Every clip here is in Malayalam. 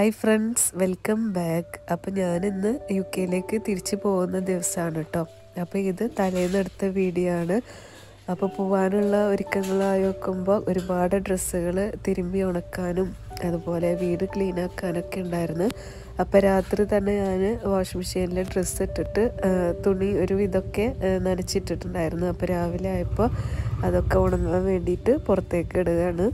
ഹായ് ഫ്രണ്ട്സ് വെൽക്കം ബാക്ക് അപ്പം ഞാനിന്ന് യു കെയിലേക്ക് തിരിച്ചു പോകുന്ന ദിവസമാണ് കേട്ടോ അപ്പോൾ ഇത് തലേന്ന് എടുത്ത വീഡിയോ ആണ് അപ്പോൾ പോകാനുള്ള ഒരുക്കങ്ങളായി വെക്കുമ്പോൾ ഒരുപാട് ഡ്രസ്സുകൾ തിരുമ്പി ഉണക്കാനും അതുപോലെ വീട് ക്ലീൻ ആക്കാനൊക്കെ ഉണ്ടായിരുന്നു അപ്പോൾ രാത്രി തന്നെ ഞാൻ വാഷിംഗ് മെഷീനിൽ ഡ്രസ്സ് ഇട്ടിട്ട് ആ, തുണി ഒരു ഇതൊക്കെ നനച്ചിട്ടിട്ടുണ്ടായിരുന്നു അപ്പോൾ രാവിലെ ആയപ്പോൾ അതൊക്കെ ഉണങ്ങാൻ വേണ്ടിയിട്ട് പുറത്തേക്ക് ഇടുകയാണ്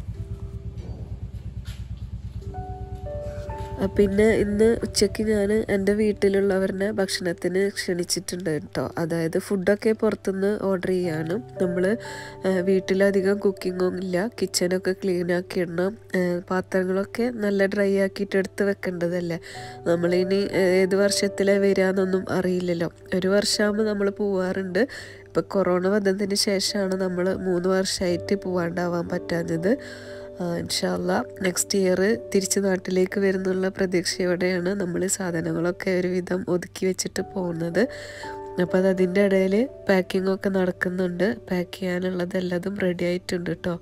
ആ, പിന്നെ ഇന്ന് ഉച്ചയ്ക്ക് ഞാൻ എൻ്റെ വീട്ടിലുള്ളവരുടെ ഭക്ഷണത്തിന് ക്ഷണിച്ചിട്ടുണ്ട് കേട്ടോ അതായത് ഫുഡൊക്കെ പുറത്തുനിന്ന് ഓർഡർ ചെയ്യാണ് നമ്മൾ വീട്ടിലധികം കുക്കിങ്ങും ഇല്ല കിച്ചണൊക്കെ ക്ലീൻ ആക്കി ഇടണം ആ, പാത്രങ്ങളൊക്കെ നല്ല ഡ്രൈ ആക്കിയിട്ട് എടുത്ത് വെക്കേണ്ടതല്ലേ നമ്മളിനി ആ, ഏത് വർഷത്തിലെ വരാമെന്നൊന്നും അറിയില്ലല്ലോ ഒരു വർഷമാകുമ്പോൾ നമ്മൾ പോവാറുണ്ട് ഇപ്പോൾ കൊറോണ വന്നതിന് ശേഷമാണ് നമ്മൾ മൂന്ന് വർഷമായിട്ട് പോവാണ്ടാവാൻ പറ്റാഞ്ഞത് ഇൻഷാല്ല നെക്സ്റ്റ് ഇയർ തിരിച്ച് നാട്ടിലേക്ക് വരുന്നുള്ള പ്രതീക്ഷയോടെയാണ് നമ്മൾ സാധനങ്ങളൊക്കെ ഒരുവിധം ഒതുക്കി വെച്ചിട്ട് പോകുന്നത് അപ്പോൾ അത് അതിൻ്റെ ഇടയിൽ പാക്കിംഗ് ഒക്കെ നടക്കുന്നുണ്ട് പാക്ക് ചെയ്യാനുള്ളത് എല്ലാതും റെഡി ആയിട്ടുണ്ട് കേട്ടോ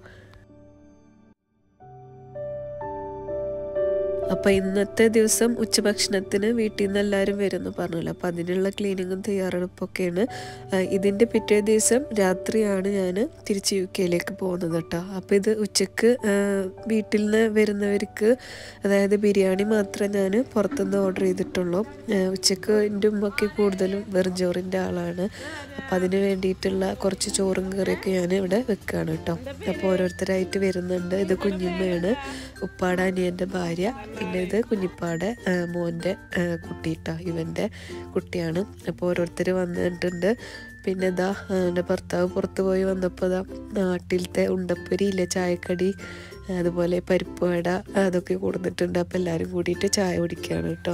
അപ്പോൾ ഇന്നത്തെ ദിവസം ഉച്ചഭക്ഷണത്തിന് വീട്ടിൽ നിന്ന് എല്ലാവരും വരുമെന്ന് പറഞ്ഞല്ലോ അപ്പോൾ അതിനുള്ള ക്ലീനിങ്ങും തയ്യാറെടുപ്പൊക്കെയാണ് ആ, ഇതിൻ്റെ പിറ്റേ ദിവസം രാത്രിയാണ് ഞാൻ തിരിച്ച് യു കെയിലേക്ക് പോകുന്നത് കേട്ടോ അപ്പോൾ ഇത് ഉച്ചക്ക് ആ, വീട്ടിൽ നിന്ന് വരുന്നവർക്ക് അതായത് ബിരിയാണി മാത്രമേ ഞാൻ പുറത്തുനിന്ന് ഓർഡർ ചെയ്തിട്ടുള്ളൂ ആ, ഉച്ചക്ക് എൻ്റെ ഉമ്മക്ക് കൂടുതലും വെറും ചോറിൻ്റെ ആളാണ് അപ്പോൾ അതിന് വേണ്ടിയിട്ടുള്ള കുറച്ച് ചോറും കറിയൊക്കെ ഞാൻ ഇവിടെ വെക്കുകയാണ് കേട്ടോ അപ്പോൾ ഓരോരുത്തരായിട്ട് വരുന്നുണ്ട് ഇത് കുഞ്ഞുമ്മയാണ് ഉപ്പാട അനിയൻ്റെ ഭാര്യ പിന്നെ ഇത് കുഞ്ഞിപ്പാടെ ആ, മോൻ്റെ ആ, കുട്ടി ട്ടോ ഇവൻ്റെ കുട്ടിയാണ് അപ്പോൾ ഓരോരുത്തർ വന്നിട്ടുണ്ട് പിന്നെ ഇതാ ആ, എൻ്റെ ഭർത്താവ് പുറത്ത് പോയി വന്നപ്പോൾ ഇതാ നാട്ടിലത്തെ ഉണ്ടപ്പൊരി ഇല്ലേ ചായക്കടി അതുപോലെ പരിപ്പ് വട അതൊക്കെ കൊടുത്തിട്ടുണ്ട് അപ്പോൾ എല്ലാവരും കൂടിയിട്ട് ചായ കുടിക്കുകയാണ് കേട്ടോ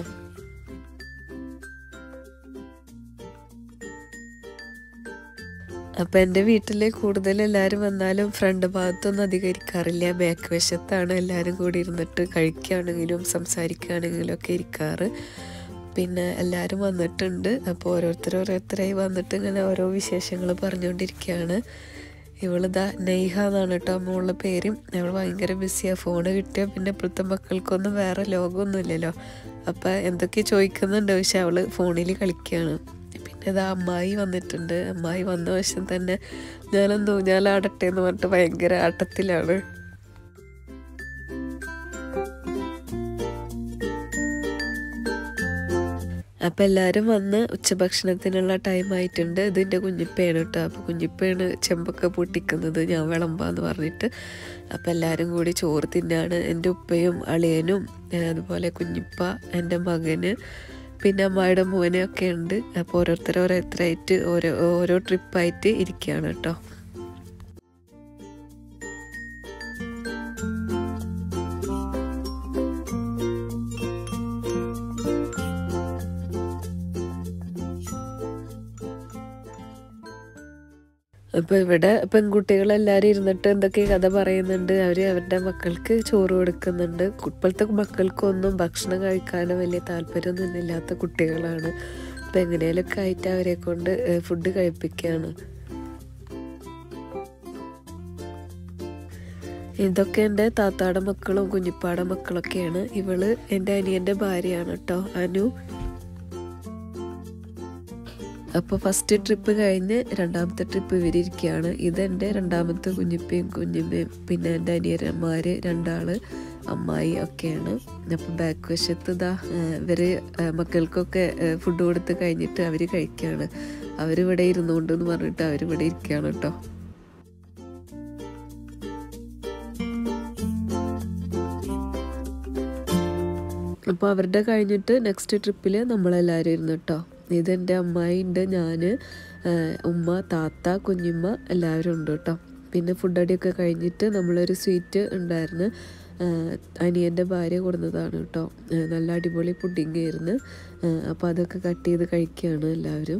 അപ്പം എൻ്റെ വീട്ടിൽ കൂടുതൽ എല്ലാവരും വന്നാലും ഫ്രണ്ട് ഭാഗത്തൊന്നും അധികം ഇരിക്കാറില്ല ബാക്ക് വശത്താണ് എല്ലാവരും കൂടി ഇരുന്നിട്ട് കഴിക്കുകയാണെങ്കിലും സംസാരിക്കുകയാണെങ്കിലും ഒക്കെ ഇരിക്കാറ് പിന്നെ എല്ലാവരും വന്നിട്ടുണ്ട് അപ്പോൾ ഓരോരുത്തർ ഓരോരുത്തരായി വന്നിട്ട് ഇങ്ങനെ ഓരോ വിശേഷങ്ങൾ പറഞ്ഞുകൊണ്ടിരിക്കുകയാണ് ഇവളിതാ നെയ്ഹ എന്നാണ് കേട്ടോ മോളുടെ പേരും അവൾ ഭയങ്കര ബിസിയാണ് ഫോണ് കിട്ടിയാൽ പിന്നെ ഇപ്പോഴത്തെ മക്കൾക്കൊന്നും വേറെ ലോകമൊന്നുമില്ലല്ലോ അപ്പം എന്തൊക്കെ ചോദിക്കുന്നുണ്ട് പക്ഷെ അവൾ ഫോണിൽ കളിക്കുകയാണ് പിന്നെ ഇതാ അമ്മായി വന്നിട്ടുണ്ട് അമ്മായി വന്ന വശം തന്നെ ഞാനെന്തോ ഞാൻ ആടട്ടെ എന്ന് പറഞ്ഞിട്ട് ഭയങ്കര ആട്ടത്തിലാണ് അപ്പം എല്ലാവരും വന്ന് ഉച്ചഭക്ഷണത്തിനുള്ള ടൈം ആയിട്ടുണ്ട് ഇതിൻ്റെ കുഞ്ഞിപ്പയാണ് കേട്ടോ അപ്പോൾ കുഞ്ഞിപ്പയാണ് ചെമ്പൊക്കെ പൊട്ടിക്കുന്നത് ഞാൻ വിളമ്പാന്ന് പറഞ്ഞിട്ട് അപ്പം എല്ലാവരും കൂടി ചോറ് തിന്നാണ് എൻ്റെ ഉപ്പയും അളിയനും ഏ, അതുപോലെ കുഞ്ഞിപ്പ എൻ്റെ മകന് പിന്നെ അമ്മായിയുടെ മോനൊക്കെ ഉണ്ട് അപ്പോൾ ഓരോരുത്തർ ഓരോരുത്തരായിട്ട് ഓരോ ഓരോ ട്രിപ്പായിട്ട് ഇരിക്കുകയാണ് കേട്ടോ അപ്പോൾ ഇവിടെ പെൺകുട്ടികളെല്ലാവരും ഇരുന്നിട്ട് എന്തൊക്കെ കഥ പറയുന്നുണ്ട് അവർ അവരുടെ മക്കൾക്ക് ചോറ് കൊടുക്കുന്നുണ്ട് ഇപ്പോഴത്തെ മക്കൾക്കൊന്നും ഭക്ഷണം കഴിക്കാനോ വലിയ താല്പര്യമൊന്നും ഇല്ലാത്ത കുട്ടികളാണ് അപ്പം എങ്ങനെയൊക്കെ ആയിട്ട് അവരെ കൊണ്ട് ഫുഡ് കഴിപ്പിക്കുകയാണ് ഇതൊക്കെ എൻ്റെ താത്താടെ മക്കളും കുഞ്ഞിപ്പാടെ മക്കളൊക്കെയാണ് ഇവള് എൻ്റെ അനിയൻ്റെ ഭാര്യയാണ് കേട്ടോ അനു അപ്പോൾ ഫസ്റ്റ് ട്രിപ്പ് കഴിഞ്ഞ് രണ്ടാമത്തെ ട്രിപ്പ് ഇവരിയ്ക്കുകയാണ് ഇതെൻ്റെ രണ്ടാമത്തെ കുഞ്ഞിപ്പയും കുഞ്ഞിമ്മയും പിന്നെ എൻ്റെ അനിയന്മാർ രണ്ടാള് അമ്മായി ഒക്കെയാണ് അപ്പോൾ ബാക്ക് വശത്ത് ഇതാ ഇവർ മക്കൾക്കൊക്കെ ഫുഡ് കൊടുത്ത് കഴിഞ്ഞിട്ട് അവർ കഴിക്കുകയാണ് അവരിവിടെ ഇരുന്നുകൊണ്ടെന്ന് പറഞ്ഞിട്ട് അവരിവിടെ ഇരിക്കുകയാണ് കേട്ടോ അപ്പോൾ അവരുടെ കഴിഞ്ഞിട്ട് നെക്സ്റ്റ് ട്രിപ്പിൽ നമ്മളെല്ലാവരും ഇരുന്നു കേട്ടോ ഇതെൻ്റെ അമ്മായി ഉണ്ട് ഞാൻ ഉമ്മ താത്ത കുഞ്ഞുമ്മ എല്ലാവരും ഉണ്ട് കേട്ടോ പിന്നെ ഫുഡ് അടിയൊക്കെ കഴിഞ്ഞിട്ട് നമ്മളൊരു സ്വീറ്റ് ഉണ്ടായിരുന്നു അനിയൻ്റെ ഭാര്യ കൊടുന്നതാണ് കേട്ടോ ആ, നല്ല അടിപൊളി പുഡിങ് ആയിരുന്നു അപ്പോൾ അതൊക്കെ കട്ട് ചെയ്ത് കഴിക്കുകയാണ് എല്ലാവരും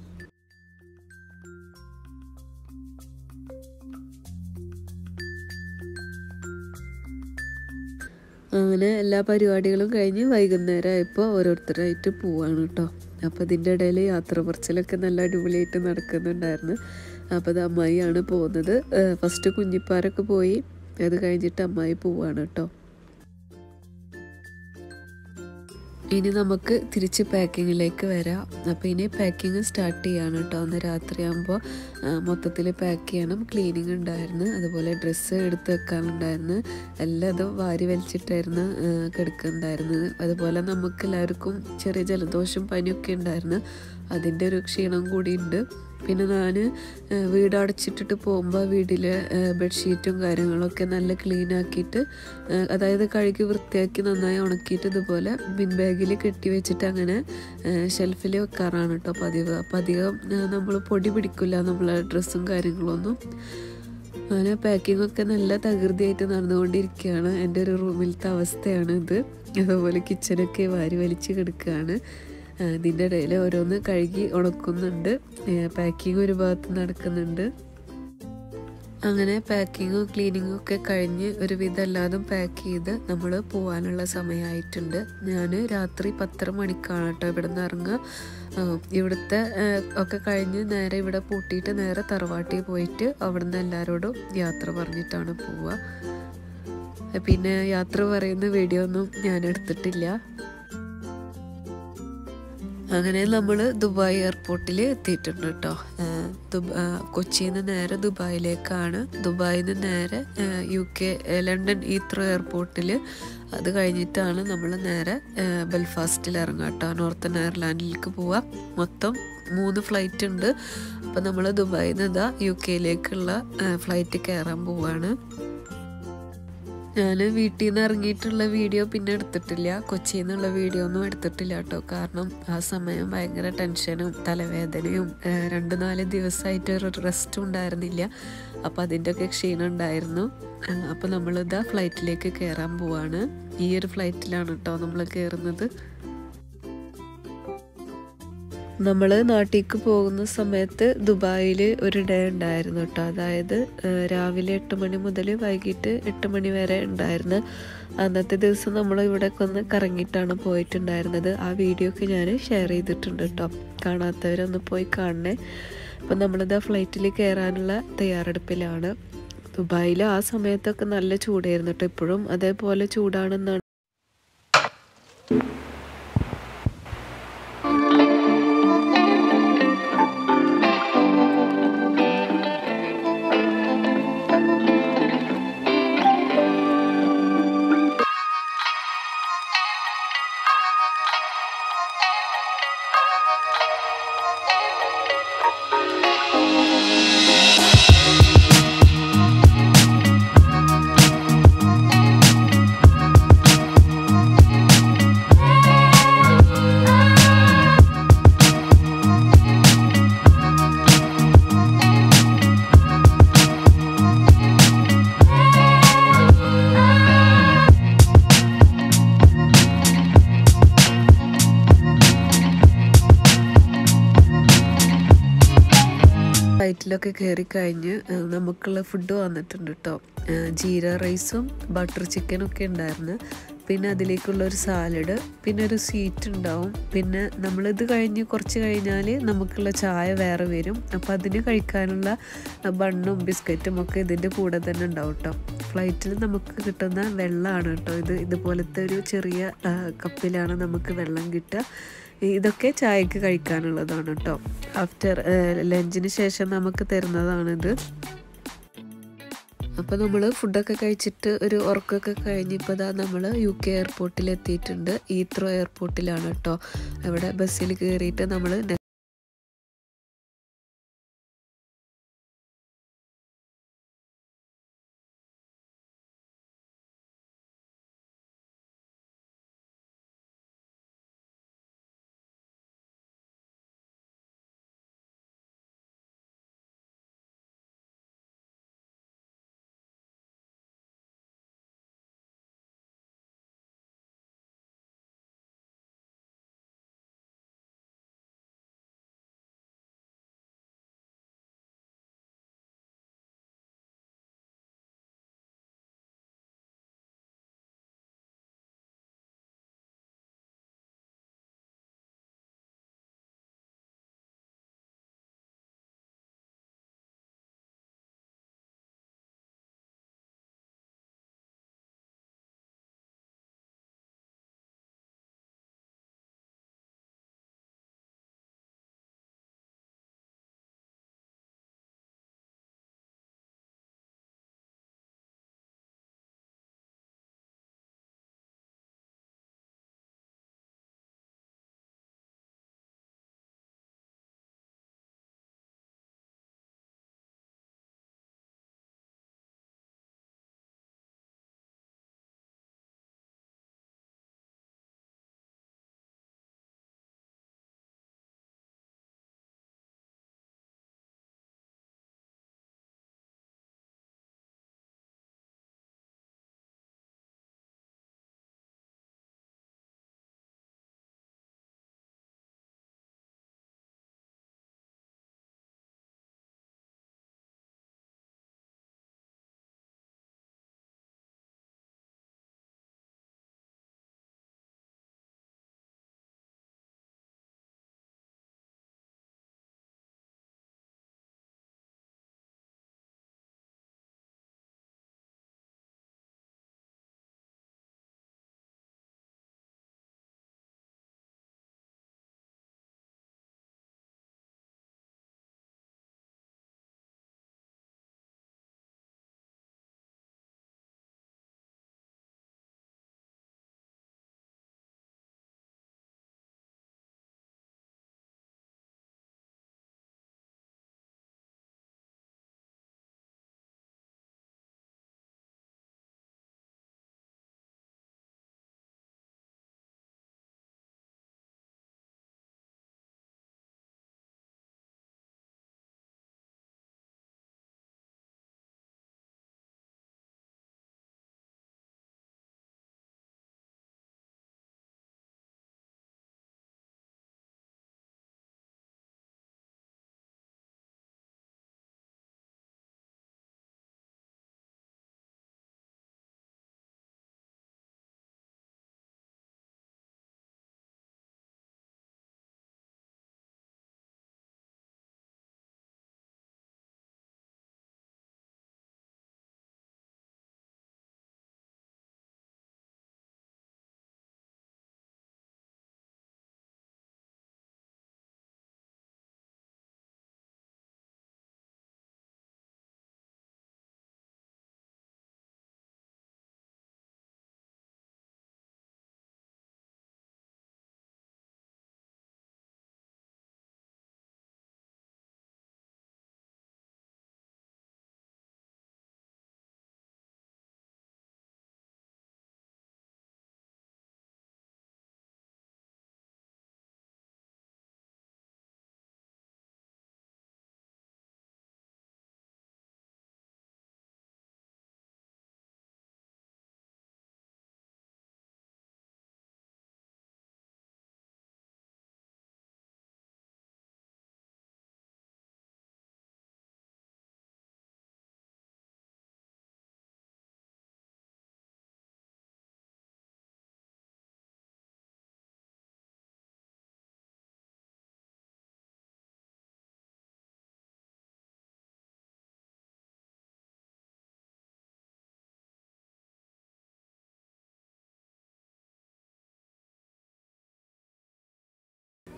അങ്ങനെ എല്ലാ പരിപാടികളും കഴിഞ്ഞ് വൈകുന്നേരം ആയപ്പോൾ ഓരോരുത്തരായിട്ട് പോവാണ് കേട്ടോ അപ്പോൾ ഇതിൻ്റെ ഇടയിൽ യാത്ര പറച്ചിലൊക്കെ നല്ല അടിപൊളിയായിട്ട് നടക്കുന്നുണ്ടായിരുന്നു അപ്പോൾ അത് അമ്മായിയാണ് പോകുന്നത് ഫസ്റ്റ് കുഞ്ഞിപ്പാരൊക്കെ പോയി അത് കഴിഞ്ഞിട്ട് അമ്മായി പോവാണ് കേട്ടോ ഇനി നമുക്ക് തിരിച്ച് പാക്കിങ്ങിലേക്ക് വരാം അപ്പോൾ ഇനി പാക്കിങ് സ്റ്റാർട്ട് ചെയ്യാണ് കേട്ടോ അന്ന് രാത്രിയാകുമ്പോൾ മൊത്തത്തിൽ പാക്ക് ചെയ്യണം ക്ലീനിങ് ഉണ്ടായിരുന്നു അതുപോലെ ഡ്രസ്സ് എടുത്ത് വെക്കാനുണ്ടായിരുന്നു എല്ലാം അത് വാരി വലിച്ചിട്ടായിരുന്നു ആ, കിടക്കുന്നുണ്ടായിരുന്നത് അതുപോലെ നമുക്ക് എല്ലാവർക്കും ചെറിയ ജലദോഷം പനിയൊക്കെ ഉണ്ടായിരുന്നു അതിൻ്റെ ഒരു ക്ഷീണം കൂടിയുണ്ട് പിന്നെ ഞാൻ വീട് അടച്ചിട്ടിട്ട് പോകുമ്പോൾ വീട്ടിലെ ബെഡ്ഷീറ്റും കാര്യങ്ങളൊക്കെ നല്ല ക്ലീൻ ആക്കിയിട്ട് ആ, അതായത് കഴുകി വൃത്തിയാക്കി നന്നായി ഉണക്കിയിട്ട് ഇതുപോലെ ബിൻ ബാഗിൽ കെട്ടി വെച്ചിട്ട് അങ്ങനെ ഷെൽഫിൽ വെക്കാറാണ് കേട്ടോ പതിവ് അപ്പം അധികം നമ്മൾ പൊടി പിടിക്കില്ല നമ്മളെ ഡ്രസ്സും കാര്യങ്ങളൊന്നും അങ്ങനെ പാക്കിംഗ് ഒക്കെ നല്ല തകൃതിയായിട്ട് നടന്നുകൊണ്ടിരിക്കുകയാണ് എൻ്റെ ഒരു റൂമിലത്തെ അവസ്ഥയാണ് ഇത് അതുപോലെ കിച്ചണൊക്കെ വാരി വലിച്ച് കിടക്കുകയാണ് ആ, ഇതിൻ്റെ ഇടയിൽ ഓരോന്ന് കഴുകി ഉണക്കുന്നുണ്ട് പാക്കിംഗ് ഒരു ഭാഗത്ത് നടക്കുന്നുണ്ട് അങ്ങനെ പാക്കിങ്ങും ക്ലീനിങ്ങും ഒക്കെ കഴിഞ്ഞ് ഒരുവിധം എല്ലാതും പാക്ക് ചെയ്ത് നമ്മൾ പോകാനുള്ള സമയമായിട്ടുണ്ട് ഞാൻ രാത്രി പത്തര മണിക്കാണ് കേട്ടോ ഇവിടെ നിന്ന് ഇറങ്ങുക ആ, ഇവിടുത്തെ ആ, ഒക്കെ കഴിഞ്ഞ് നേരെ ഇവിടെ പൂട്ടിയിട്ട് നേരെ തറവാട്ടിൽ പോയിട്ട് അവിടുന്ന് എല്ലാവരോടും യാത്ര പറഞ്ഞിട്ടാണ് പോവുക പിന്നെ യാത്ര പറയുന്ന വീഡിയോ ഒന്നും ഞാൻ എടുത്തിട്ടില്ല അങ്ങനെ നമ്മൾ ദുബായ് എയർപോർട്ടിൽ എത്തിയിട്ടുണ്ട് കേട്ടോ ഏഹ് ദുബ- ഏഹ് കൊച്ചിയിൽ നിന്ന് നേരെ ദുബായിലേക്കാണ് ദുബായിൽ നിന്ന് നേരെ ഏഹ് യു കെ ഏഹ് ലണ്ടൻ ഈത്രോ എയർപോർട്ടിൽ അത് കഴിഞ്ഞിട്ടാണ് നമ്മൾ നേരെ ഏഹ് ബെൽഫാസ്റ്റിൽ ഇറങ്ങുക കേട്ടോ നോർത്തേൺ അയർലാൻഡിലേക്ക് പോവാം മൊത്തം മൂന്ന് ഫ്ലൈറ്റ് ഉണ്ട് അപ്പം നമ്മൾ ദുബായിൽ നിന്ന് ഇതാ യു കെയിലേക്കുള്ള ഫ്ലൈറ്റ് കയറാൻ പോവാണ് ഞാൻ വീട്ടിൽ നിന്ന് ഇറങ്ങിയിട്ടുള്ള വീഡിയോ പിന്നെ എടുത്തിട്ടില്ല കൊച്ചിയിൽ നിന്നുള്ള വീഡിയോ ഒന്നും എടുത്തിട്ടില്ല കേട്ടോ കാരണം ആ സമയം ഭയങ്കര ടെൻഷനും തലവേദനയും ഏഹ് രണ്ട് നാല് ദിവസമായിട്ട് ഒരു റെസ്റ്റും ഉണ്ടായിരുന്നില്ല അപ്പം അതിൻ്റെയൊക്കെ ക്ഷീണം ഉണ്ടായിരുന്നു ഏഹ് അപ്പം നമ്മളിതാ ഫ്ലൈറ്റിലേക്ക് കയറാൻ പോവാണ് ഈ ഒരു ഫ്ലൈറ്റിലാണ് കേട്ടോ നമ്മൾ കയറുന്നത് നമ്മൾ നാട്ടിലേക്ക് പോകുന്ന സമയത്ത് ദുബായിൽ ഒരു ഡേ ഉണ്ടായിരുന്നു കേട്ടോ അതായത് ഏഹ് രാവിലെ എട്ട് മണി മുതൽ വൈകിട്ട് എട്ട് മണി വരെ ഉണ്ടായിരുന്നു അന്നത്തെ ദിവസം നമ്മൾ ഇവിടെയൊക്കെ ഒന്ന് കറങ്ങിയിട്ടാണ് പോയിട്ടുണ്ടായിരുന്നത് ആ വീഡിയോ ഒക്കെ ഞാൻ ഷെയർ ചെയ്തിട്ടുണ്ട് കേട്ടോ കാണാത്തവരൊന്ന് പോയി കാണണേ അപ്പം നമ്മളിത് ഫ്ലൈറ്റിൽ കയറാനുള്ള തയ്യാറെടുപ്പിലാണ് ദുബായിൽ ആ സമയത്തൊക്കെ നല്ല ചൂടായിരുന്നു കേട്ടോ ഇപ്പോഴും അതേപോലെ ചൂടാണെന്നാണ് ഫ്ലൈറ്റിലൊക്കെ കയറി കഴിഞ്ഞ് ഏഹ് നമുക്കുള്ള ഫുഡ് വന്നിട്ടുണ്ട് കേട്ടോ ഏഹ് ജീര റൈസും ബട്ടർ ചിക്കനും ഒക്കെ ഉണ്ടായിരുന്നു പിന്നെ അതിലേക്കുള്ള ഒരു സാലഡ് പിന്നെ ഒരു സ്വീറ്റ് ഉണ്ടാവും പിന്നെ നമ്മളിത് കഴിഞ്ഞ് കുറച്ച് കഴിഞ്ഞാൽ നമുക്കുള്ള ചായ വേറെ വരും അപ്പോൾ അതിന് കഴിക്കാനുള്ള ബണ്ണും ബിസ്ക്കറ്റും ഒക്കെ ഇതിൻ്റെ കൂടെ തന്നെ ഉണ്ടാവും കേട്ടോ ഫ്ലൈറ്റിൽ നമുക്ക് കിട്ടുന്ന വെള്ളമാണ് കേട്ടോ ഇത് ഇതുപോലത്തെ ഒരു ചെറിയ ആ, കപ്പിലാണ് നമുക്ക് വെള്ളം കിട്ടുക ഇതൊക്കെ ചായക്ക് കഴിക്കാനുള്ളതാണ് കേട്ടോ ആഫ്റ്റർ ലഞ്ചിന് ശേഷം നമുക്ക് തരുന്നതാണിത് അപ്പോൾ നമ്മൾ ഫുഡൊക്കെ കഴിച്ചിട്ട് ഒരു ഉറക്കമൊക്കെ കഴിഞ്ഞിപ്പോൾ ഇതാ നമ്മൾ യു കെ എയർപോർട്ടിൽ എത്തിയിട്ടുണ്ട് ഈത്രോ എയർപോർട്ടിലാണ് കേട്ടോ അവിടെ ബസ്സിൽ കയറിയിട്ട് നമ്മൾ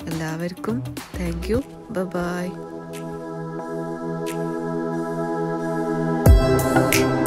എല്ലാവർക്കും താങ്ക് യു ബൈ